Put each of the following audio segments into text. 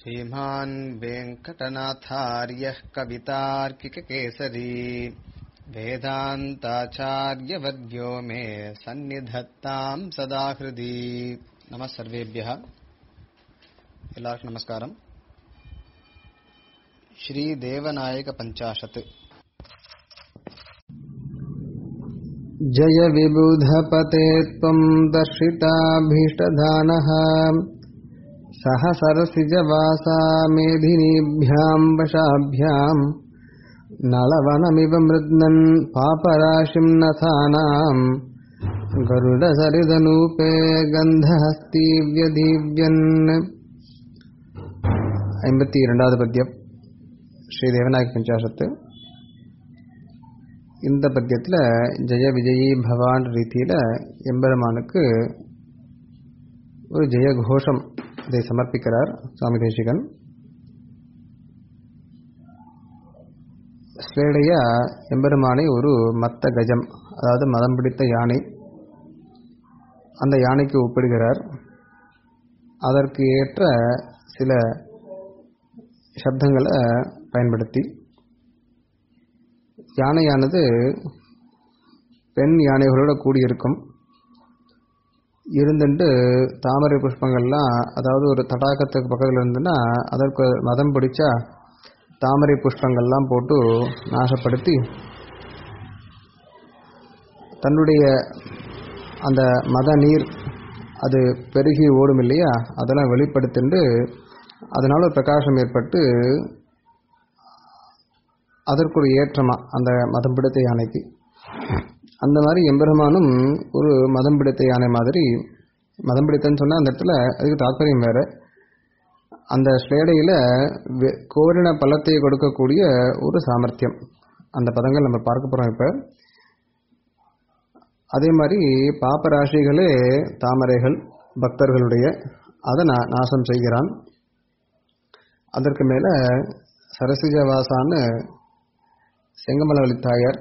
श्रीमान् वेङ्कटनाथार्यः कवितार्किककेसरी वेदान्ताचार्यवर्यो मे सन्निधत्ताम् सदा हृदि नमः सर्वेभ्यः எல்லாருக்கும் நமஸ்காரம் ஸ்ரீ தேவநாயக பஞ்சாஷத் जय विबुधपते त्वम् दर्शिताभीष्टधानः सह सरसिजवासा मेधिनीभ्याम् वशाभ्याम् नलवनमिव मृद्नन् पापराशिम् नथानाम् गरुडसरिदनूपे गन्धहस्तीव्यदीव्यन् ஐம்பத்தி இரண்டாவது பத்தியம் ஸ்ரீ தேவநாயக பஞ்சாசத்து இந்த பத்தியத்தில் ஜெய விஜயி பவான் ரீதியில் எம்பெருமானுக்கு ஒரு ஜெய கோஷம் இதை சமர்ப்பிக்கிறார் சுவாமி தேசிகன் ஸ்லேடையா எம்பெருமானை ஒரு மத்த கஜம் அதாவது மதம் பிடித்த யானை அந்த யானைக்கு ஒப்பிடுகிறார் அதற்கு ஏற்ற சில சப்தங்களை பயன்படுத்தி யானையானது பெண் யானைகளோட கூடியிருக்கும் இருந்துட்டு தாமரை புஷ்பங்கள்லாம் அதாவது ஒரு தடாகத்துக்கு பக்கத்தில் இருந்துன்னா அதற்கு மதம் பிடிச்சா தாமரை புஷ்பங்கள்லாம் போட்டு நாசப்படுத்தி தன்னுடைய அந்த மத நீர் அது பெருகி ஓடும் இல்லையா அதெல்லாம் வெளிப்படுத்திண்டு அதனால ஒரு பிரகாசம் ஏற்பட்டு அதற்கு ஒரு ஏற்றமா அந்த மதம் பிடித்த யானைக்கு அந்த மாதிரி எம்பெருமானும் ஒரு மதம் பிடித்த யானை மாதிரி மதம் பிடித்தன்னு சொன்னால் அந்த இடத்துல அதுக்கு தாற்பயம் வேற அந்த ஸ்லேடையில் கோரின பள்ளத்தை கொடுக்கக்கூடிய ஒரு சாமர்த்தியம் அந்த பதங்கள் நம்ம பார்க்க போகிறோம் இப்போ அதே மாதிரி பாப்பராசிகளே தாமரைகள் பக்தர்களுடைய அதை நான் நாசம் செய்கிறான் அதற்கு மேலே சரசிஜவாசான்னு செங்கமலவழி தாயார்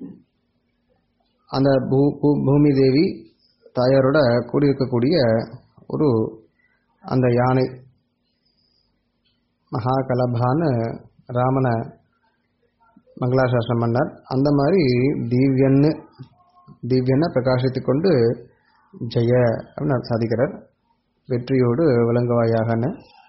அந்த பூ பூமி தேவி தாயாரோட கூடியிருக்கக்கூடிய ஒரு அந்த யானை மகாகலபான்னு ராமனை மங்களாசாசனம் பண்ணார் அந்த மாதிரி தீவ்யன்னு தீவ்யனை பிரகாசித்து கொண்டு ஜெய அப்படின்னு சாதிக்கிறார் வெற்றியோடு விளங்குவாயாகன்னு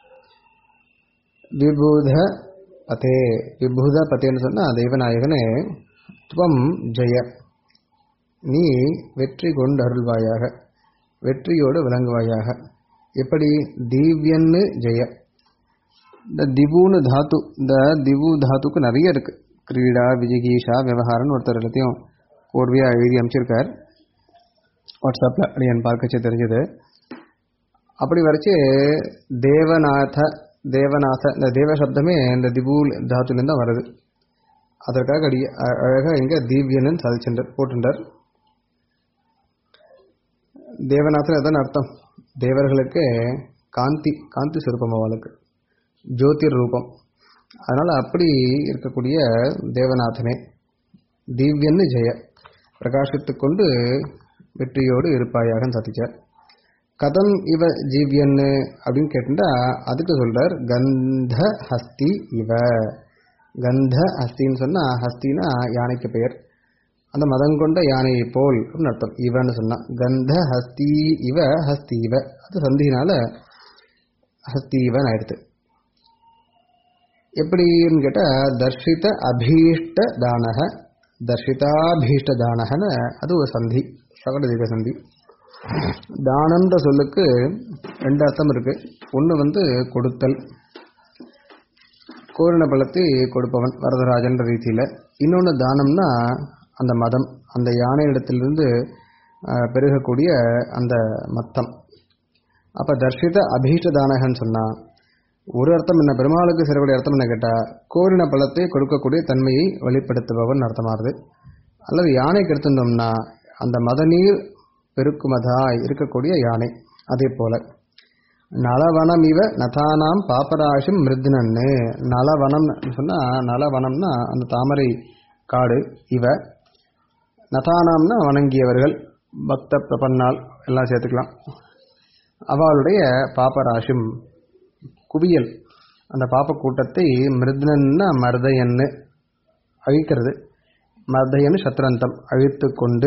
விபூத பதே விபூத பதேன்னு சொன்னால் தெய்வநாயகனே துவம் ஜெய நீ வெற்றி கொண்டு அருள்வாயாக வெற்றியோடு விளங்குவாயாக எப்படி தீவ்யன்னு ஜெய இந்த திவுன்னு தாத்து இந்த திவு தாத்துக்கு நிறைய இருக்கு கிரீடா விஜிகீஷா விவகாரம்னு ஒருத்தர் எல்லாத்தையும் கோர்வையாக எழுதி அமைச்சிருக்கார் வாட்ஸ்அப்பில் அப்படி என் பார்க்கச்சு தெரிஞ்சது அப்படி வரைச்சு தேவநாத தேவநாத இந்த தேவ சப்தமே இந்த திபூல் தாத்துலேருந்து தான் வருது அதற்காக அடி அழகாக இங்கே தீவ்யன்னு சாதிச்சுட்டார் போட்டுட்டார் தேவநாதன் அதான் அர்த்தம் தேவர்களுக்கு காந்தி காந்தி சுரூபம் அவளுக்கு ஜோதிர் ரூபம் அதனால் அப்படி இருக்கக்கூடிய தேவநாதனே தீவ்யன்னு ஜெய பிரகாசித்து கொண்டு வெற்றியோடு இருப்பாயாக சாதிச்சார் கதம் இவ ஜீவியன்னு அப்படின்னு கேட்டுட்டா அதுக்கு சொல்றார் கந்த ஹஸ்தி இவ கந்த ஹஸ்தின்னு சொன்னா ஹஸ்தினா யானைக்கு பெயர் அந்த மதம் கொண்ட யானையை போல் அப்படின்னு அர்த்தம் இவன்னு சொன்னா கந்த ஹஸ்தி இவ ஹஸ்தி இவ அது சந்தினால ஹஸ்தி இவன் ஆயிடுது எப்படின்னு கேட்டா தர்ஷித அபீஷ்ட தானக தர்ஷிதாபீஷ்ட தானகன்னு அது ஒரு சந்தி சகடதிக சந்தி தானம்ன்ற சொல்லுக்கு ரெண்டு அர்த்தம் இருக்கு ஒன்று வந்து கொடுத்தல் கோரின பலத்தை கொடுப்பவன் வரதராஜன் ரீதியில் இன்னொன்று தானம்னா அந்த மதம் அந்த யானை இடத்திலிருந்து பெருகக்கூடிய அந்த மத்தம் அப்போ தர்ஷித அபீஷ்ட தானகன்னு சொன்னால் ஒரு அர்த்தம் என்ன பெருமாளுக்கு சிறக்கூடிய அர்த்தம் என்ன கேட்டால் கோரின பலத்தை கொடுக்கக்கூடிய தன்மையை வெளிப்படுத்துபவன் அர்த்தமாகுது அல்லது யானைக்கு எடுத்துட்டோம்னா அந்த மதநீர் பெருக்குமதாய் இருக்கக்கூடிய யானை அதே போல நலவனம் இவ நதானாம் பாப்பராஷும் மிருத்னன்னு நலவனம் சொன்னா நலவனம்னா அந்த தாமரை காடு இவ நதானாம்னா வணங்கியவர்கள் பக்த பிரபன்னால் எல்லாம் சேர்த்துக்கலாம் அவளுடைய பாப்பராஷும் குவியல் அந்த பாப்ப கூட்டத்தை மிருத்னன்னா மர்தயன்னு அழிக்கிறது மர்தயன்னு சத்ரந்தம் அழித்து கொண்டு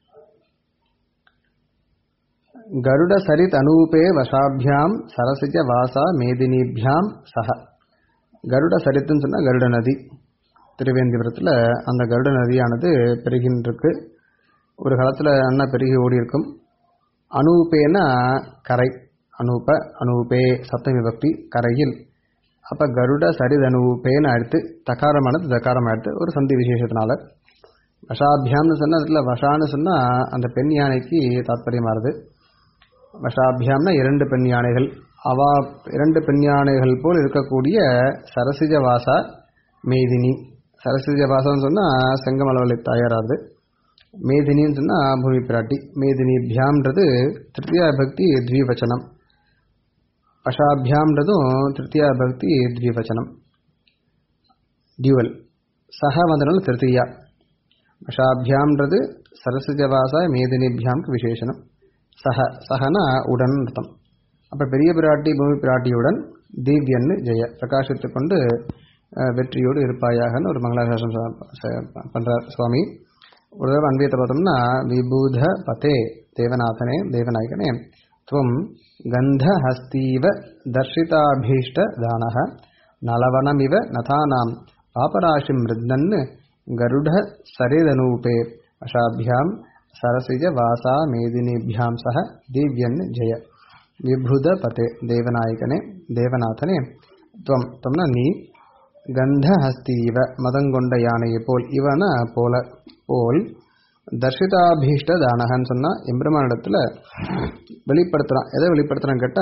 கருட சரித் அனூபே வசாபியாம் சரசிஜ வாசா மேதினிபியாம் சஹ கருட சரித்துன்னு சொன்னா கருட நதி திருவேந்திபுரத்தில் அந்த கருட நதியானது பெருகின்றிருக்கு ஒரு காலத்தில் அண்ணா பெருகி ஓடி இருக்கும் அனூபேனா கரை அனூப அனூபே சப்தமி பக்தி கரையில் அப்ப கருட சரித் அனூபேன்னு அடுத்து தகாரமானது தகாரம் அடுத்து ஒரு சந்தி விசேஷத்தினால வஷாபியாம்னு சொன்னா அதுல வஷான்னு சொன்னா அந்த பெண் யானைக்கு தாத்பரியமாறுது வஷாபியாம்னா இரண்டு பெண் யானைகள் அவா இரண்டு பெண் யானைகள் போல் இருக்கக்கூடிய சரசிஜ வாசா மேதினி சரசிஜ வாசான்னு சொன்னா செங்கமலவலை தாயாராது மேதினின்னு சொன்னா பூமி பிராட்டி மேதினி பியாம்ன்றது திருத்தியா பக்தி த்விவச்சனம் வஷாபியாம்ன்றதும் திருத்தியா பக்தி த்விவச்சனம் டியூவல் சஹ வந்தனால திருத்தியா வஷாபியாம்ன்றது சரஸ்வஜவாசா மேதினிபியாம்க்கு விசேஷனம் சஹ சஹனா உடன் அர்த்தம் அப்ப பெரிய பிராட்டி பூமி பிராட்டியுடன் தீவ்யன்னு ஜெய பிரகாசித்துக் கொண்டு அஹ், வெற்றியோடு இருப்பாயாகன்னு ஒரு மங்களாசாசனம் ச- ச- பண்றார் சுவாமி ஒரு தடவை அன்பியத்தை பார்த்தோம்னா விபூத பதே தேவநாதனே தேவநாயகனே துவம் கந்தஹஸ்தீவ தர்ஷிதாபீஷ்ட தானக நலவனமிவ நதானாம் பாபராசிம் மிருத்னன்னு கருட சரிதனூபே வஷாபியாம் சரசிஜ வாசா மேதினிபியாம் சக திவ்யன் ஜெய விபுத பதே தேவநாயகனே தேவநாதனே துவம் துவம்னா நீ கந்தஹஸ்தீவ மதங்கொண்ட யானையை போல் இவன போல போல் தர்ஷிதாபீஷ்ட தானகன்னு சொன்னா எம்பெருமானிடத்துல வெளிப்படுத்துறான் எதை வெளிப்படுத்துறான்னு கேட்டா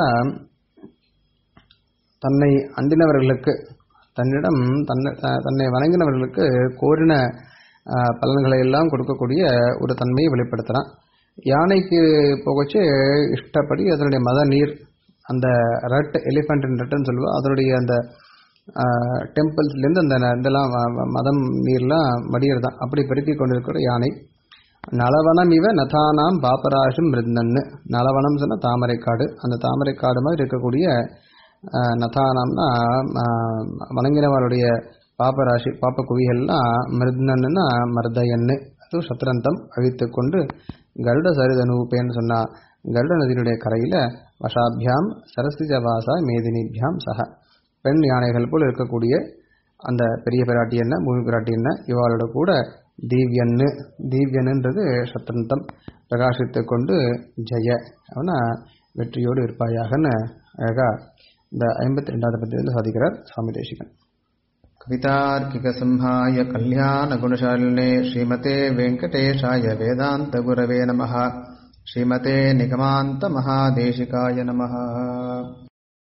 தன்னை அண்டினவர்களுக்கு தன்னிடம் தன்னை த- தன்னை வணங்கினவர்களுக்கு கோரின ஆஹ், பலன்களை எல்லாம் கொடுக்கக்கூடிய ஒரு தன்மையை வெளிப்படுத்துறான் யானைக்கு போகச்சு இஷ்டப்படி அதனுடைய மத நீர் அந்த ரட் எலிஃபண்ட் ரட்டுன்னு சொல்லுவோம் அதனுடைய அந்த டெம்பிள்ஸ்லேருந்து அந்த ந- இதெல்லாம் வ- வ- மதம் நீர்லாம் வடிகிறதான் அப்படி பெருக்கி கொண்டிருக்கிற யானை நலவனம் இவ நதானாம் பாப்பராசும் மிருந்தன்னு நலவனம் சொன்ன தாமரைக்காடு அந்த தாமரைக்காடு மாதிரி இருக்கக்கூடிய அஹ், நதானாம்னா அஹ், வணங்கினவருடைய பாப்பராசி பாப்ப குவிகள்லாம் மிருத்னன்னா மர்தயன்னு அது சத்ரந்தம் அழித்து கொண்டு கருட சரிதனூபேன்னு சொன்னா கருட நதியினுடைய கரையில வஷாபியாம் சரஸ்திஜவாசா மேதினிபியாம் சக பெண் யானைகள் போல் இருக்கக்கூடிய அந்த பெரிய பிராட்டி என்ன பூமி பிராட்டி என்ன இவாளோட கூட தீவ்யன்னு தீவ்யனுன்றது சத்ரந்தம் பிரகாசித்துக் கொண்டு ஜெய அவனா வெற்றியோடு இருப்பாயாகன்னு அழகா இந்த ஐம்பத்தி ரெண்டாவது பத்தியில் சாதிக்கிறார் சுவாமி தேசிகன் कवितार्किकसंहाय कल्याणगुणशालिने श्रीमते वेङ्कटेशाय वेदान्तगुरवे नमः श्रीमते निगमान्तमहादेशिकाय नमः